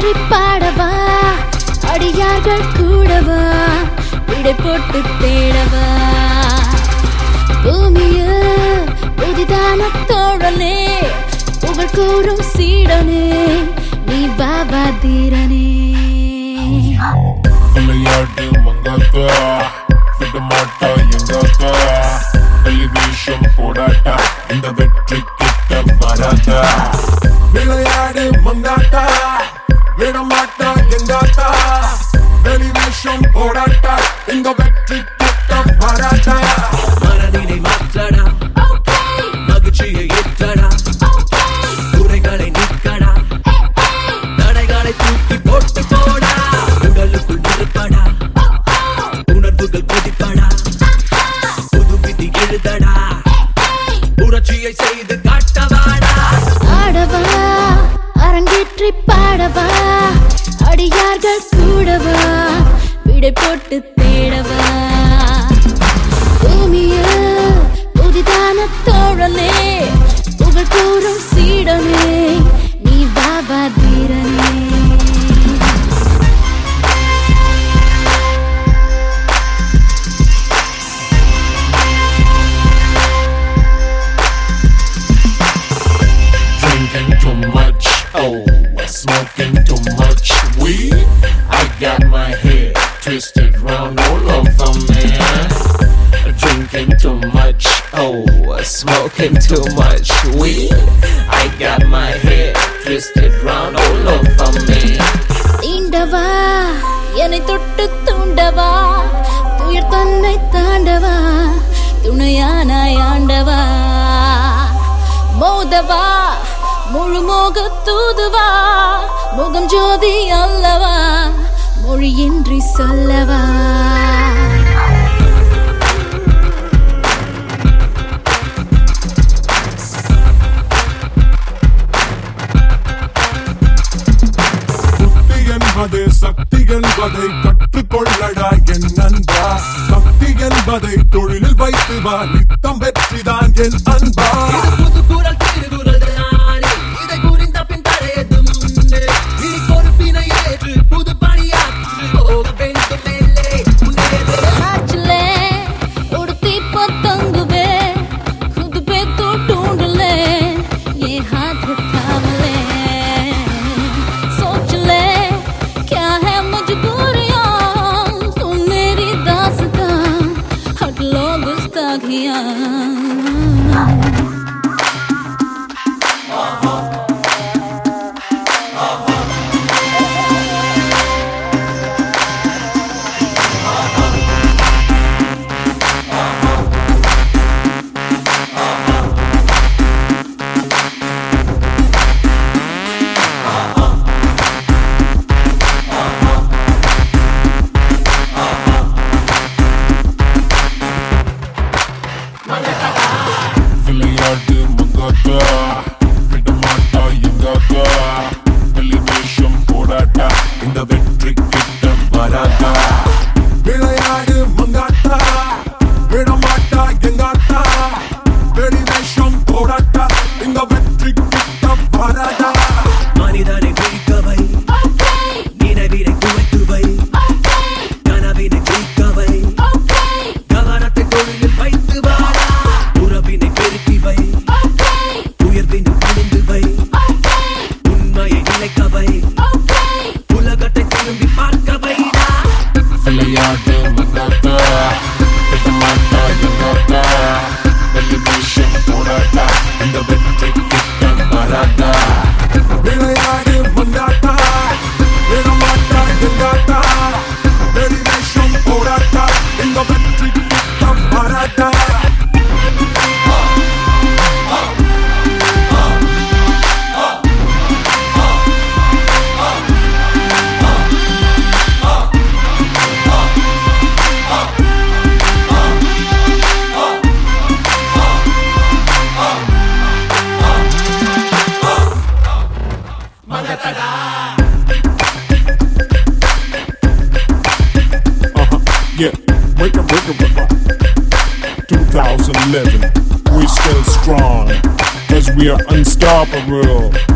அரங்கேற்றி பாடவா அடியார்கள் கூடவா விடை போட்டு தேடவா பூமியில் புதிதான தோழனே புகழ் கூறும் சீடனே நீ பாபா தீரனே விளையாட்டு மங்காத்தா விட மாட்டா எங்காத்தா டெலிவிஷன் போடாட்டா இந்த வெற்றி கிட்ட வராதா விளையாடு மங்காத்தா விட மாட்டா எங்காத்தா டெலிவிஷன் போடாட்டா இந்த வெற்றி கிட்ட வராதா மனதினை மாற்றடா மகிழ்ச்சியை ஏற்றடா குறைகளை நீக்கடா தடைகளை தூக்கி போட்டு போடா உடலுக்குள் இருப்படா உணர்வுகள் கொதிப்படா புது விதி எழுதடா புரட்சியை செய்து காட்டவாடா ஆடவா அரங்கேற்றி பாடவா அடியார்கள் கூடவா விடை போட்டு தேடவா பூமியில் புதிதான தோழனே புகழ் கூறும் சீடனே நீ Baba தீரனே Drinking too much, oh, smoking too much weed. I got my head twisted round all over me. Drinking too much, oh, smoking too much weed. I got my head twisted round all over me. தீண்டவா என்னை தொட்டு தூண்டவா துயர் தன்னை தாண்டவா துணையானாய் ஆண்டவா மோதவா முழு மோக தூதுவா முகம் ஜோதி அல்லவா மொழியின்றி சொல்லவா புத்தி என்பது சக்தி என்பதை கற்றுக்கொள்ளடா என் நண்பா சக்தி என்பதை தொழிலில் வைத்து வா நித்தம் வெற்றிதான் என் அன்பா புது குரல் திருகுரல் தானே இதை புரிந்த பின் தடையது முன்னே இனி பொறுப்பினை ஏற்று புது பணியாற்று போக வேண்டும் மேலே முன்னேறு ஆச்சுலே உடுத்தி பத்தங்குவே खुद पे तो ढूंढ ले ये हाथ थाम ले सोच ले क्या है मजबूरियां तू मेरी दास्तां हट लो गुस्ताखियां விளையாட்டு மங்காத்தா விட மாட்டா எங்காத்தா டெலிவிஷன் போடாட்டா இந்த வெற்றி கிட்ட வராதா விளையாடு மங்காத்தா விட மாட்டா எங்காத்தா டெலிவிஷன் போடாட்டா இந்த வெற்றி கிட்ட வராதா மனிதனை விழிக்கவை நினைவினை குறைத்துவை கனவினை ஜெயிக்கவை கவனத்தை தொழிலில் வைத்து வாடா உறவினை பெருக்கி வை உயர்வினை பணிந்து வை உண்மையை நிலைக்கவை உலகத்தை திரும்பி பார்க்க வைடா விளையாட்டு மங்காத்தா விட மாட்டா எங்காத்தா டெலிவிஷன் போடாட்டா இந்த வெற்றி கிட்ட வராதா விளையாடு மங்காத்தா விட மாட்டா எங்காத்தா டெலிவிஷன் போடாட்டா இந்த வெற்றி கிட்ட வராதா Yeah, break it, break it, break it. 2011, we still strong, cause we are unstoppable.